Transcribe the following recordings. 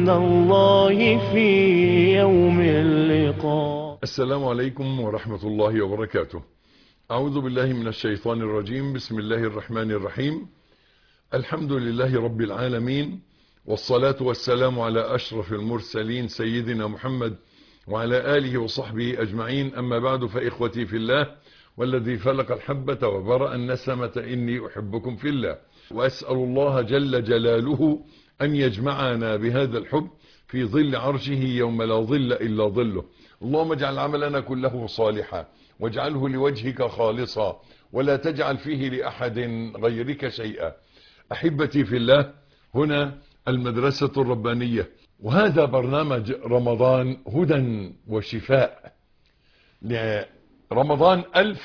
عند الله في يوم اللقاء السلام عليكم ورحمة الله وبركاته أعوذ بالله من الشيطان الرجيم بسم الله الرحمن الرحيم الحمد لله رب العالمين والصلاة والسلام على أشرف المرسلين سيدنا محمد وعلى آله وصحبه أجمعين أما بعد فإخوتي في الله والذي فلق الحبة وبرأ النسمة إني أحبكم في الله وأسأل الله جل جلاله أن يجمعنا بهذا الحب في ظل عرشه يوم لا ظل إلا ظله اللهم اجعل عملنا كله صالحا واجعله لوجهك خالصا ولا تجعل فيه لأحد غيرك شيئا أحبتي في الله هنا المدرسة الربانية وهذا برنامج رمضان هدى وشفاء لرمضان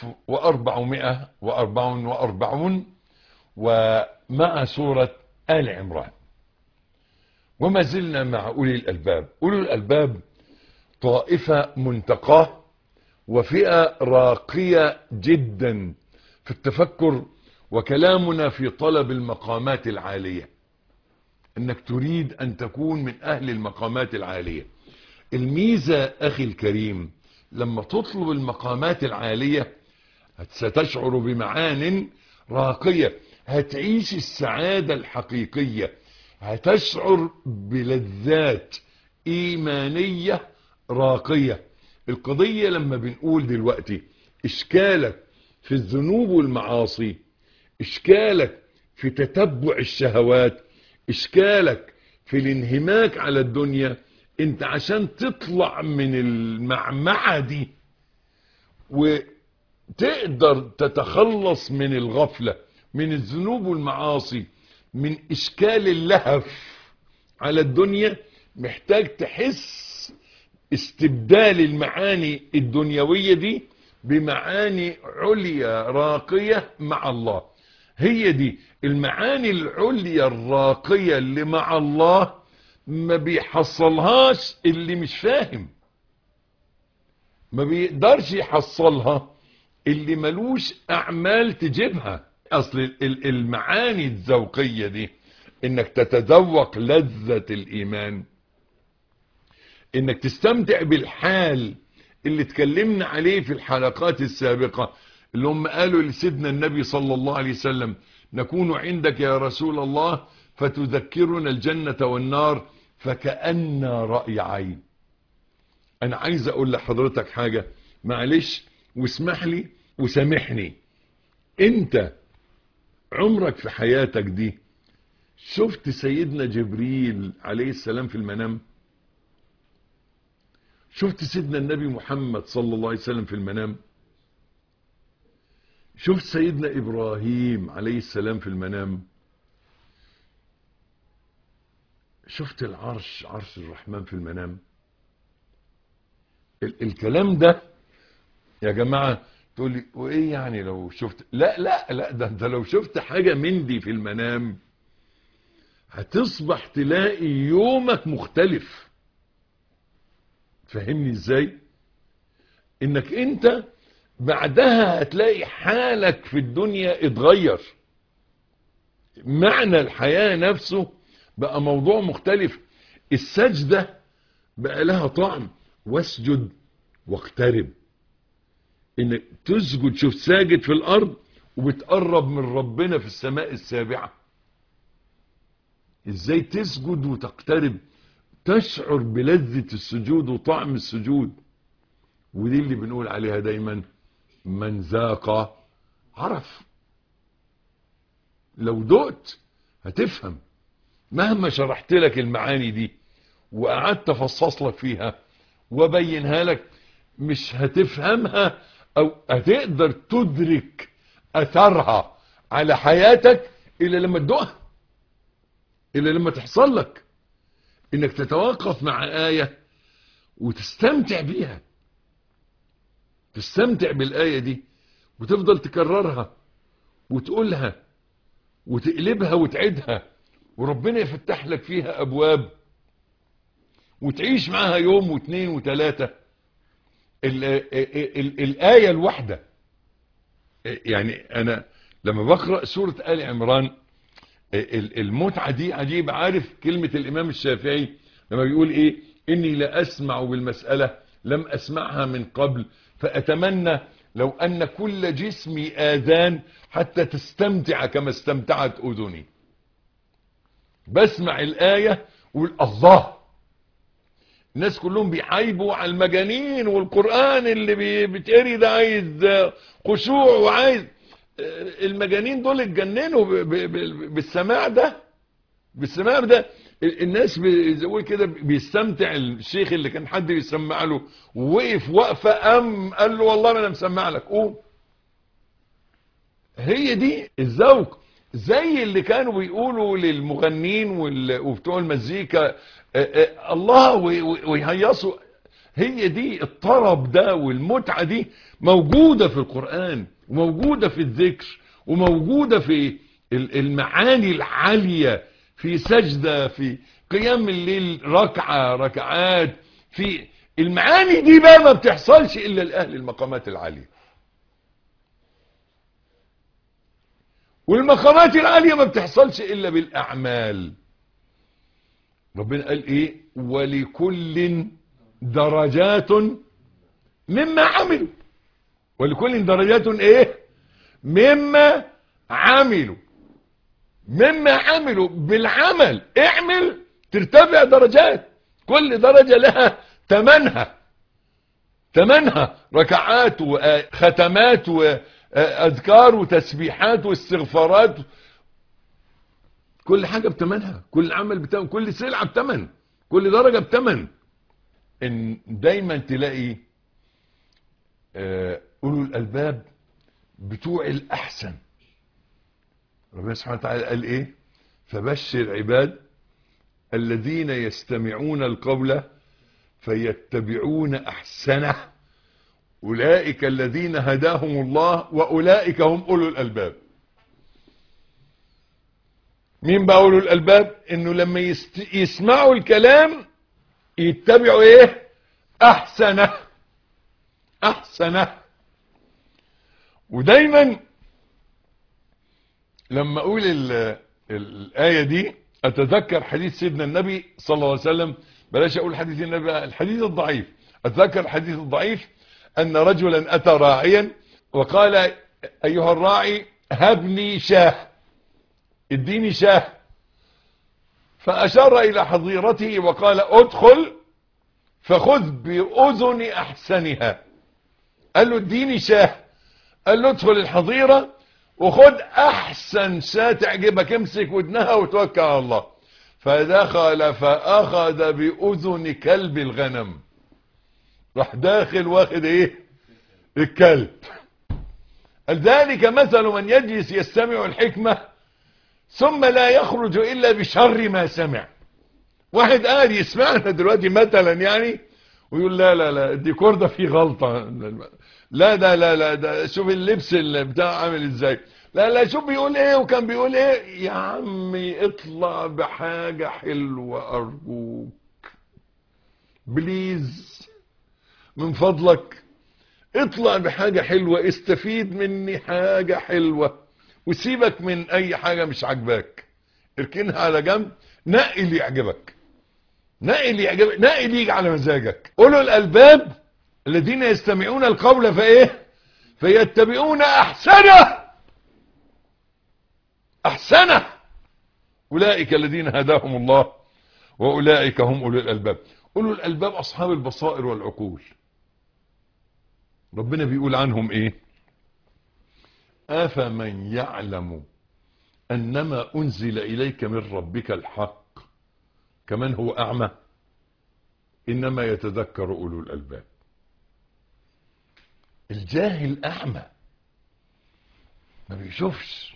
1444 ومع سورة آل عمران وما زلنا مع أولي الألباب أولي الألباب طائفة منتقاه وفئة راقية جدا في التفكر وكلامنا في طلب المقامات العالية انك تريد ان تكون من اهل المقامات العالية الميزة اخي الكريم لما تطلب المقامات العالية ستشعر بمعان راقية هتعيش السعادة الحقيقية هتشعر بلذات ايمانية راقية القضية لما بنقول دلوقتي اشكالك في الذنوب والمعاصي اشكالك في تتبع الشهوات اشكالك في الانهماك على الدنيا انت عشان تطلع من المعمعة دي وتقدر تتخلص من الغفلة من الذنوب والمعاصي من اشكال اللهف على الدنيا محتاج تحس استبدال المعاني الدنيوية دي بمعاني عليا راقية مع الله هي دي المعاني العليا الراقية اللي مع الله ما بيحصلهاش اللي مش فاهم ما بيقدرش يحصلها اللي ملوش اعمال تجيبها اصل المعاني الذوقية دي انك تتذوق لذة الايمان انك تستمتع بالحال اللي اتكلمنا عليه في الحلقات السابقة اللي هم قالوا لسيدنا النبي صلى الله عليه وسلم نكون عندك يا رسول الله فتذكرنا الجنة والنار فكأن رأي عين انا عايز اقول لحضرتك حاجة معلش واسمح لي وسامحني انت عمرك في حياتك دي شفت سيدنا جبريل عليه السلام في المنام شفت سيدنا النبي محمد صلى الله عليه وسلم في المنام شفت سيدنا إبراهيم عليه السلام في المنام شفت العرش عرش الرحمن في المنام ال الكلام ده يا جماعة تقول لي وإيه يعني لو شفت لا لا لا ده انت لو شفت حاجة من دي في المنام هتصبح تلاقي يومك مختلف فهمني ازاي انك انت بعدها هتلاقي حالك في الدنيا اتغير معنى الحياة نفسه بقى موضوع مختلف السجدة بقى لها طعم واسجد واقترب انك تسجد شوف ساجد في الارض وبتقرب من ربنا في السماء السابعة ازاي تسجد وتقترب تشعر بلذة السجود وطعم السجود ودي اللي بنقول عليها دايما من ذاق عرف لو دقت هتفهم مهما شرحت لك المعاني دي وقعدت افصص لك فيها وبينها لك مش هتفهمها او هتقدر تدرك اثرها على حياتك الا لما تدوقها الا لما تحصل لك انك تتوقف مع آية وتستمتع بيها تستمتع بالآية دي وتفضل تكررها وتقولها وتقلبها وتعيدها وربنا يفتح لك فيها أبواب وتعيش معاها يوم واثنين وثلاثة ال ال ال الآية الواحدة يعني أنا لما بقرأ سورة آل عمران المتعة دي عجيب عارف كلمة الإمام الشافعي لما بيقول ايه اني لا اسمع بالمسألة لم اسمعها من قبل فاتمنى لو ان كل جسمي اذان حتى تستمتع كما استمتعت اذني بسمع الاية وقول الله الناس كلهم بيحايبوا على المجانين والقرآن اللي بي- بيتقري ده عايز خشوع وعايز المجانين دول اتجننوا ب- ب- ب- بالسماع ده بالسماع ده الناس بي- زي ما بيقول كده بيستمتع الشيخ اللي كان حد بيسمع له ووقف وقفه ام قال له والله ما انا مسمع لك قوم هي دي الذوق زي اللي كانوا بيقولوا للمغنين وال- وبتوع المزيكا آه، آه، الله وي- وي- ويهيصوا هي دي الطرب ده والمتعة دي موجودة في القرآن وموجودة في الذكر وموجودة في ال- المعاني العالية في سجدة في قيام الليل ركعة ركعات في المعاني دي بقى ما بتحصلش إلا لأهل المقامات العالية والمقامات العالية ما بتحصلش إلا بالأعمال ربنا قال إيه ولكل درجات مما عملوا ولكل درجات إيه مما عملوا مما عملوا بالعمل اعمل ترتفع درجات كل درجة لها تمنها تمنها ركعات وختمات وأذكار وتسبيحات واستغفارات كل حاجة بتمنها كل عمل بتمن كل سلعة بتمن كل درجة بتمن ان دايما تلاقي آه، اولو الالباب بتوع الاحسن ربنا سبحانه وتعالى قال ايه فبشر عباد الذين يستمعون القول فيتبعون احسنه اولئك الذين هداهم الله واولئك هم اولو الالباب مين بقى اولو الالباب انه لما يست... يسمعوا الكلام يتبعوا ايه احسنه احسنه ودايما لما اقول ال- الايه دي اتذكر حديث سيدنا النبي صلى الله عليه وسلم بلاش اقول حديث النبي بقى، الحديث الضعيف اتذكر الحديث الضعيف ان رجلا اتى راعيا وقال ايها الراعي هبني شاه اديني شاه فاشار الى حظيرته وقال ادخل فخذ باذن احسنها قال له اديني شاه قال له ادخل الحظيره وخد احسن شاه تعجبك امسك ودنها وتوكل على الله فدخل فاخذ باذن كلب الغنم راح داخل واخد ايه الكلب قال ذلك مثل من يجلس يستمع الحكمة ثم لا يخرج الا بشر ما سمع واحد قاعد يسمعنا دلوقتي مثلا يعني ويقول لا لا لا الديكور ده فيه غلطة لا ده لا لا ده شوف اللبس اللي بتاع عامل ازاي لا لا شوف بيقول ايه وكان بيقول ايه يا عمي اطلع بحاجة حلوة ارجوك بليز من فضلك اطلع بحاجة حلوة استفيد مني حاجة حلوة وسيبك من اي حاجة مش عجباك اركنها على جنب نقي اللي يعجبك نقي اللي يعجبك نقي اللي يجي على مزاجك قولوا الالباب الذين يستمعون القول فايه فيتبعون احسنه احسنه اولئك الذين هداهم الله واولئك هم اولو الالباب اولو الالباب اصحاب البصائر والعقول ربنا بيقول عنهم ايه افمن يعلم انما انزل اليك من ربك الحق كمن هو اعمى انما يتذكر اولو الالباب الجاهل اعمى ما بيشوفش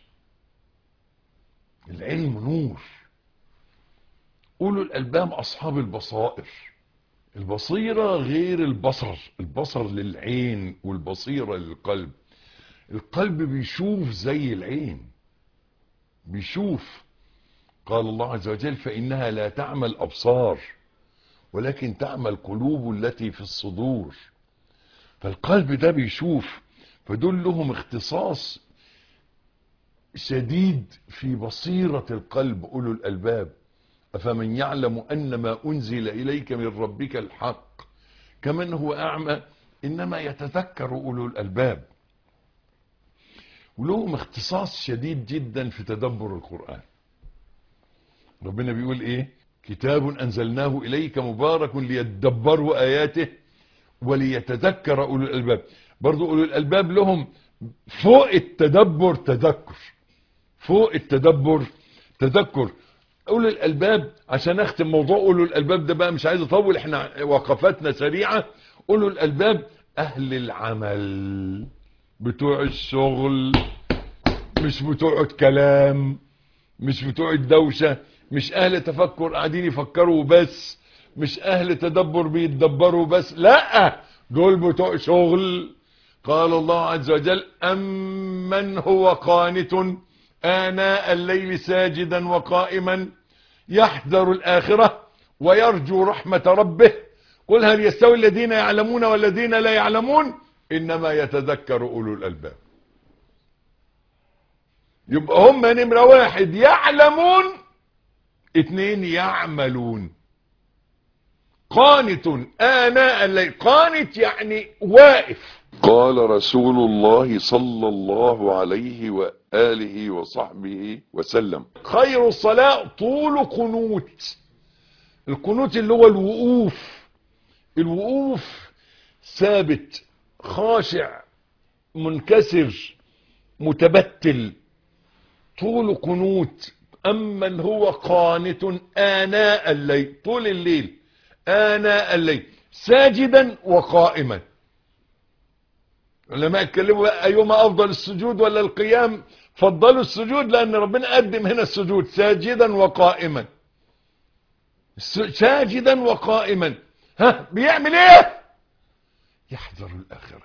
العلم نور اولو الالباب اصحاب البصائر البصيرة غير البصر البصر للعين والبصيرة للقلب القلب بيشوف زي العين بيشوف قال الله عز وجل فإنها لا تعمى الأبصار ولكن تعمى القلوب التي في الصدور فالقلب ده بيشوف فدول لهم اختصاص شديد في بصيرة القلب أولو الألباب أفمن يعلم أن ما أنزل إليك من ربك الحق كمن هو أعمى إنما يتذكر أولو الألباب ولهم اختصاص شديد جدا في تدبر القرآن ربنا بيقول ايه كتاب انزلناه اليك مبارك ليتدبروا اياته وليتذكر اولو الالباب برضو اولو الالباب لهم فوق التدبر تذكر فوق التدبر تذكر اولو الالباب عشان اختم موضوع اولو الالباب ده بقى مش عايز اطول احنا وقفاتنا سريعه اولو الالباب اهل العمل بتوع الشغل مش بتوع كلام مش بتوع الدوشة مش اهل تفكر قاعدين يفكروا بس مش اهل تدبر بيتدبروا بس لا دول بتوع شغل قال الله عز وجل امن هو قانت اناء الليل ساجدا وقائما يحذر الاخرة ويرجو رحمة ربه قل هل يستوي الذين يعلمون والذين لا يعلمون انما يتذكر اولو الالباب يبقى هم نمرة واحد يعلمون اتنين يعملون قانت آناء الليل قانت يعني واقف قال رسول الله صلى الله عليه وآله وصحبه وسلم خير الصلاة طول قنوت القنوت اللي هو الوقوف الوقوف ثابت خاشع منكسر متبتل طول قنوت أمن هو قانت آناء الليل طول الليل آناء الليل ساجدا وقائما لما اتكلموا بقى أيهما أفضل السجود ولا القيام فضلوا السجود لأن ربنا قدم هنا السجود ساجدا وقائما ساجدا وقائما ها بيعمل ايه يحذر الآخرة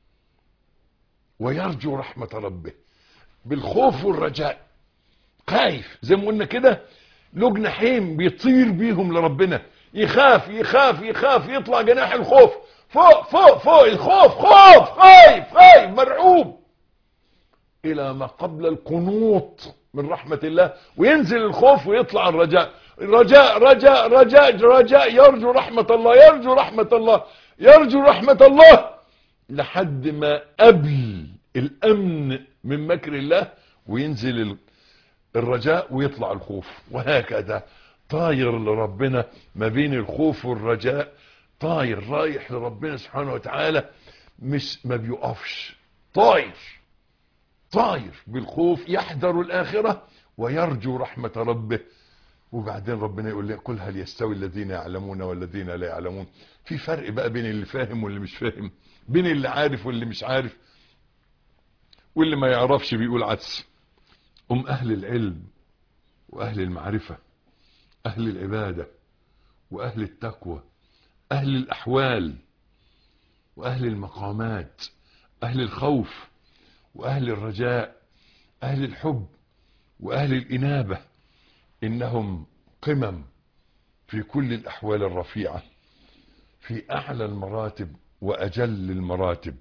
ويرجو رحمة ربه بالخوف والرجاء خايف زي ما قلنا كده له جناحين بيطير بيهم لربنا يخاف يخاف يخاف يطلع جناح الخوف فوق فوق فوق الخوف خوف خايف خايف مرعوب الى ما قبل القنوط من رحمة الله وينزل الخوف ويطلع الرجاء رجاء رجاء رجاء رجاء يرجو رحمة الله يرجو رحمة الله يرجو رحمة الله لحد ما قبل الامن من مكر الله وينزل الرجاء ويطلع الخوف وهكذا طاير لربنا ما بين الخوف والرجاء طاير رايح لربنا سبحانه وتعالى مش ما بيقفش طاير طاير بالخوف يحذر الآخرة ويرجو رحمة ربه وبعدين ربنا يقول لي قل هل يستوي الذين يعلمون والذين لا يعلمون في فرق بقى بين اللي فاهم واللي مش فاهم بين اللي عارف واللي مش عارف واللي ما يعرفش بيقول عدس هم أهل العلم وأهل المعرفة أهل العبادة وأهل التقوى أهل الأحوال وأهل المقامات أهل الخوف وأهل الرجاء أهل الحب وأهل الإنابة إنهم قمم في كل الأحوال الرفيعة في أعلى المراتب وأجل المراتب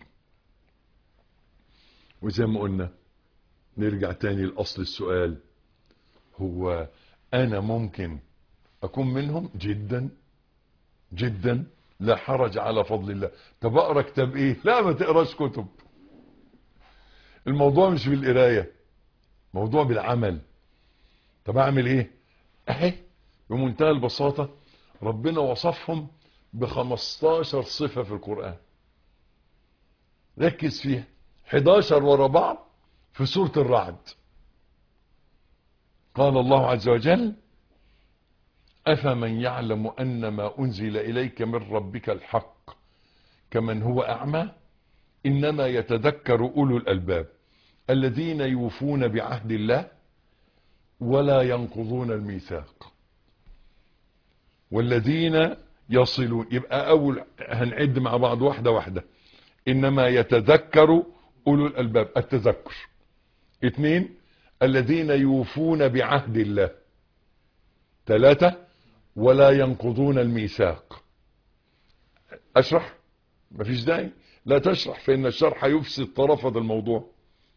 وزي ما قلنا نرجع تاني لأصل السؤال هو أنا ممكن أكون منهم جدا جدا لا حرج على فضل الله طب أقرأ كتاب إيه لا ما تقراش كتب الموضوع مش بالقراية موضوع بالعمل طب أعمل إيه أهي بمنتهى البساطة ربنا وصفهم بخمستاشر صفة في القرآن ركز فيها 11 ورا بعض في سورة الرعد قال الله عز وجل أفمن يعلم أن ما أنزل إليك من ربك الحق كمن هو أعمى إنما يتذكر أولو الألباب الذين يوفون بعهد الله ولا ينقضون الميثاق والذين يصلون يبقى أول هنعد مع بعض واحدة واحدة إنما يتذكر أولو الألباب التذكر اثنين الذين يوفون بعهد الله ثلاثة ولا ينقضون الميثاق أشرح مفيش داعي لا تشرح فإن الشرح يفسد طرفة الموضوع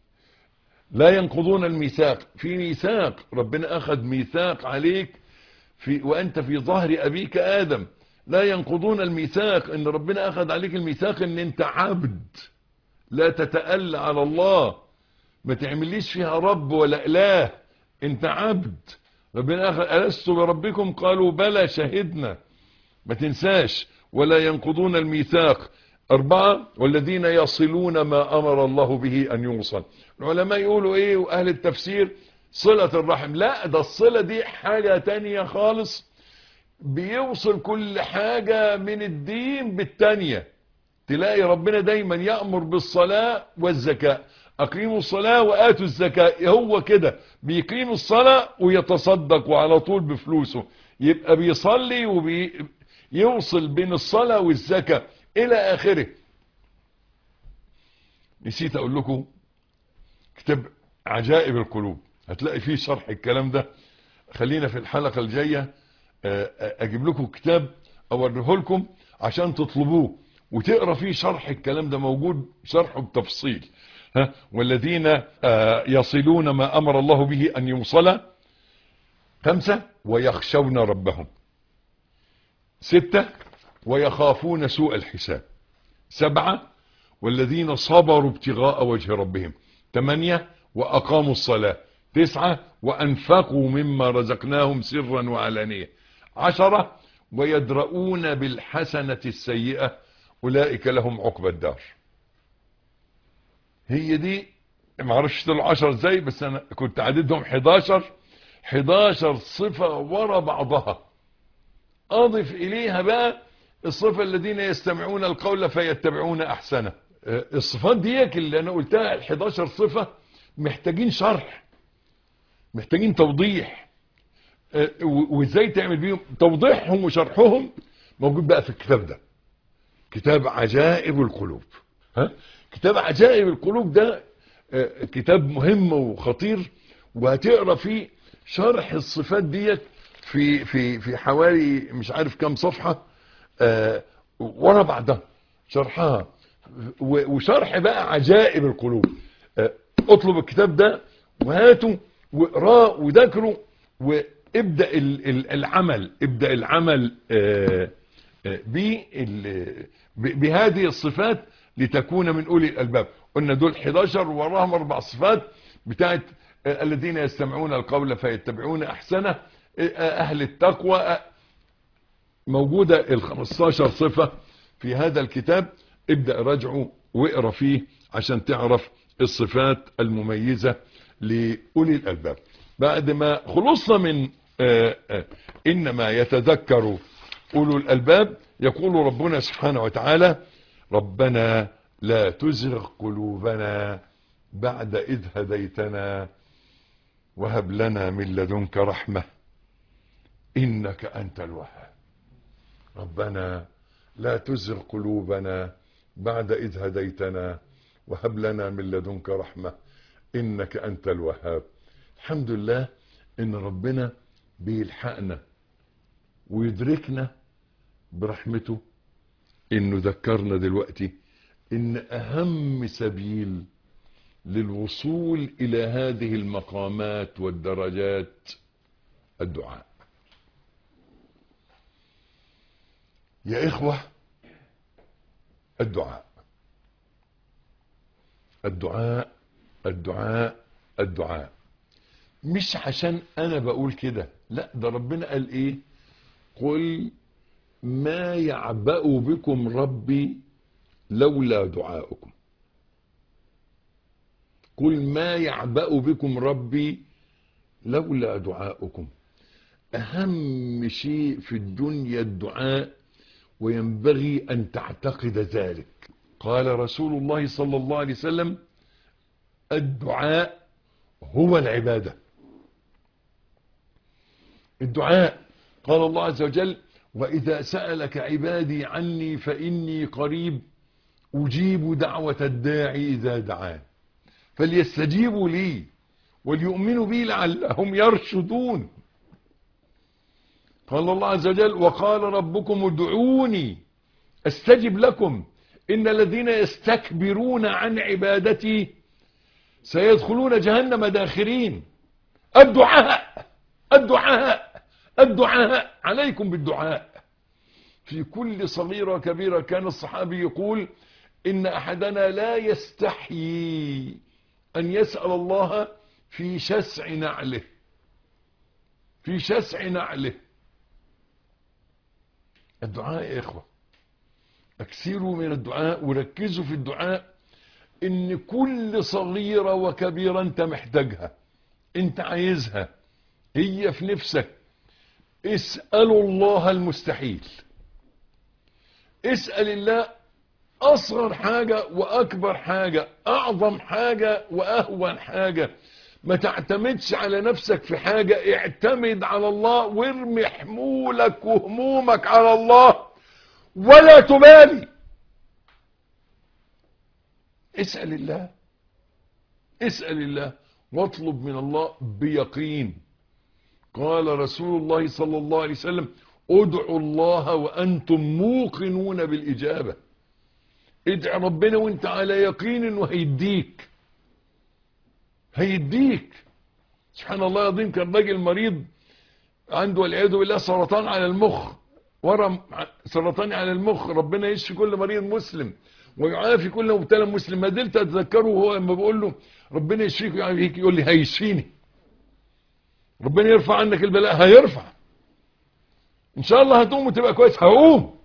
لا ينقضون الميثاق في ميثاق ربنا أخذ ميثاق عليك في وأنت في ظهر أبيك آدم لا ينقضون الميثاق إن ربنا أخذ عليك الميثاق إن أنت عبد لا تتألى على الله ما تعمليش فيها رب ولا إله أنت عبد ربنا أخذ ألست بربكم قالوا بلى شهدنا ما تنساش ولا ينقضون الميثاق أربعة والذين يصلون ما أمر الله به أن يوصل العلماء يقولوا إيه وأهل التفسير صلة الرحم لا ده الصلة دي حاجة تانية خالص بيوصل كل حاجة من الدين بالتانية تلاقي ربنا دايما يأمر بالصلاة والزكاة أقيموا الصلاة وآتوا الزكاة هو كده بيقيم الصلاة ويتصدق وعلى طول بفلوسه يبقى بيصلي وبيوصل بين الصلاة والزكاة إلى آخره نسيت أقول لكم كتاب عجائب القلوب هتلاقي فيه شرح الكلام ده خلينا في الحلقة الجاية أجيب لكم كتاب أوريه لكم عشان تطلبوه وتقرا فيه شرح الكلام ده موجود شرحه بتفصيل ها والذين يصلون ما امر الله به ان يوصل خمسة ويخشون ربهم ستة ويخافون سوء الحساب سبعة والذين صبروا ابتغاء وجه ربهم ثمانية وأقاموا الصلاة تسعة وأنفقوا مما رزقناهم سرا وعلانية عشرة ويدرؤون بالحسنة السيئة أولئك لهم عقبى الدار هي دي ما اعرفش طلعوا 10 ازاي بس انا كنت عددهم 11 11 صفة ورا بعضها اضف اليها بقى الصفة الذين يستمعون القول فيتبعون احسنه الصفات ديك اللي انا قلتها ال 11 صفة محتاجين شرح محتاجين توضيح وازاي تعمل بيهم توضيحهم وشرحهم موجود بقى في الكتاب ده كتاب عجائب القلوب ها كتاب عجائب القلوب ده كتاب مهم وخطير وهتقرا فيه شرح الصفات ديت في في في حوالي مش عارف كام صفحه ورا بعضها شرحها وشرح بقى عجائب القلوب اطلب الكتاب ده وهاته واقراه وذاكره وابدا العمل ابدا العمل بهذه الصفات لتكون من أولي الألباب قلنا دول 11 وراهم أربع صفات بتاعت الذين يستمعون القول فيتبعون أحسنه أهل التقوى موجودة ال 15 صفة في هذا الكتاب ابدأ راجعه واقرا فيه عشان تعرف الصفات المميزة لأولي الألباب بعد ما خلصنا من آآ آآ إنما يتذكر أولو الألباب يقول ربنا سبحانه وتعالى ربنا لا تزغ قلوبنا بعد إذ هديتنا وهب لنا من لدنك رحمة إنك أنت الوهاب ربنا لا تزغ قلوبنا بعد إذ هديتنا وهب لنا من لدنك رحمة إنك أنت الوهاب الحمد لله إن ربنا بيلحقنا ويدركنا برحمته انه ذكرنا دلوقتي ان اهم سبيل للوصول الى هذه المقامات والدرجات الدعاء يا اخوة الدعاء الدعاء الدعاء الدعاء مش عشان انا بقول كده لا ده ربنا قال ايه قل ما يعبأ بكم ربي لولا دعاؤكم قل ما يعبأ بكم ربي لولا دعاؤكم أهم شيء في الدنيا الدعاء وينبغي أن تعتقد ذلك قال رسول الله صلى الله عليه وسلم الدعاء هو العبادة الدعاء قال الله عز وجل وإذا سألك عبادي عني فإني قريب أجيب دعوة الداعي إذا دعان فليستجيبوا لي وليؤمنوا بي لعلهم يرشدون قال الله عز وجل وقال ربكم ادعوني استجب لكم إن الذين يستكبرون عن عبادتي سيدخلون جهنم داخرين الدعاء الدعاء الدعاء عليكم بالدعاء في كل صغيرة وكبيرة كان الصحابي يقول إن أحدنا لا يستحيي أن يسأل الله في شسع نعله في شسع نعله الدعاء يا إخوة أكثروا من الدعاء وركزوا في الدعاء إن كل صغيرة وكبيرة أنت محتاجها أنت عايزها هي في نفسك اسألوا الله المستحيل اسأل الله أصغر حاجة وأكبر حاجة أعظم حاجة وأهون حاجة ما تعتمدش على نفسك في حاجة اعتمد على الله وارمي حمولك وهمومك على الله ولا تبالي اسأل الله اسأل الله واطلب من الله بيقين قال رسول الله صلى الله عليه وسلم ادعوا الله وأنتم موقنون بالإجابة ادع ربنا وانت على يقين انه هيديك هيديك سبحان الله العظيم كان راجل مريض عنده والعياذ بالله سرطان على المخ ورم سرطان على المخ ربنا يشفي كل مريض مسلم ويعافي كل مبتلى مسلم ما زلت اتذكره وهو لما بقول له ربنا يشفيك ويعافيك يقول لي هيشفيني ربنا يرفع عنك البلاء هيرفع ان شاء الله هتقوم وتبقى كويس هقوم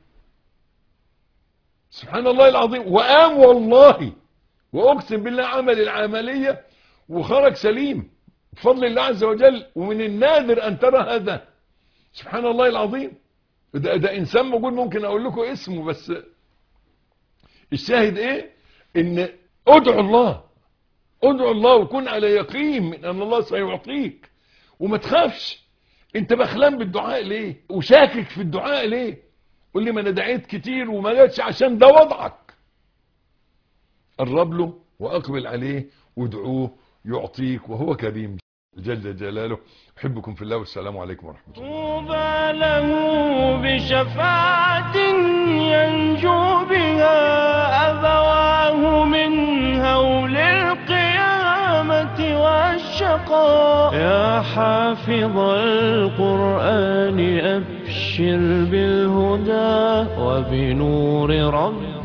سبحان الله العظيم وقام والله واقسم بالله عمل العملية وخرج سليم بفضل الله عز وجل ومن النادر ان ترى هذا سبحان الله العظيم ده, ده انسان موجود ممكن اقول لكم اسمه بس الشاهد ايه ان ادعوا الله ادعوا الله وكن على يقين من ان الله سيعطيك وما تخافش انت بخلان بالدعاء ليه وشاكك في الدعاء ليه قول لي ما انا دعيت كتير وما جاتش عشان ده وضعك قرب له واقبل عليه وادعوه يعطيك وهو كريم جل جلاله احبكم في الله والسلام عليكم ورحمه الله طوبى له بشفاعة ينجو بها أبواه من هول القيامة والشقاء يا حافظ القرآن أبشر بالهدى وبنور رب